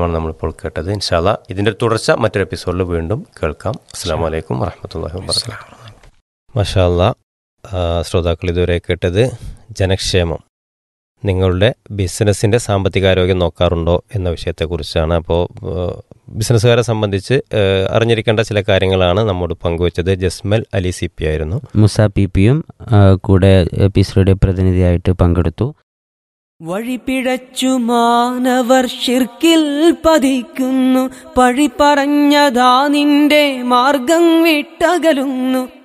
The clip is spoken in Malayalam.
വിശദീകരണമാണ് നമ്മളിപ്പോൾ കേട്ടത് ഇൻഷാല്ല ഇതിൻ്റെ ഒരു തുടർച്ച മറ്റൊരു എപ്പിസോഡിൽ വീണ്ടും കേൾക്കാം അസ്സാം വലൈക്കും വറഹമത്തല്ലാഹി വാബർക്കാത്തു മഷാല്ല ശ്രോതാക്കൾ ഇതുവരെ കേട്ടത് ജനക്ഷേമം നിങ്ങളുടെ ബിസിനസ്സിൻ്റെ സാമ്പത്തികാരോഗ്യം നോക്കാറുണ്ടോ എന്ന വിഷയത്തെക്കുറിച്ചാണ് അപ്പോൾ ബിസിനസ്സുകാരെ സംബന്ധിച്ച് ഏഹ്, അറിഞ്ഞിരിക്കേണ്ട ചില കാര്യങ്ങളാണ് നമ്മോട് പങ്കുവച്ചത് ജസ്മൽ അലി സി പി ആയിരുന്നു മുസ പി പിയും ആ, കൂടെ എപ്പിസോഡ് പ്രതിനിധിയായിട്ട് പങ്കെടുത്തു വഴി പിഴച്ചു മാനവർ ഷിർക്കിൽ പതിക്കുന്നു പഴി പറഞ്ഞതാ നിന്റെ മാർഗം വിട്ടകലുന്നു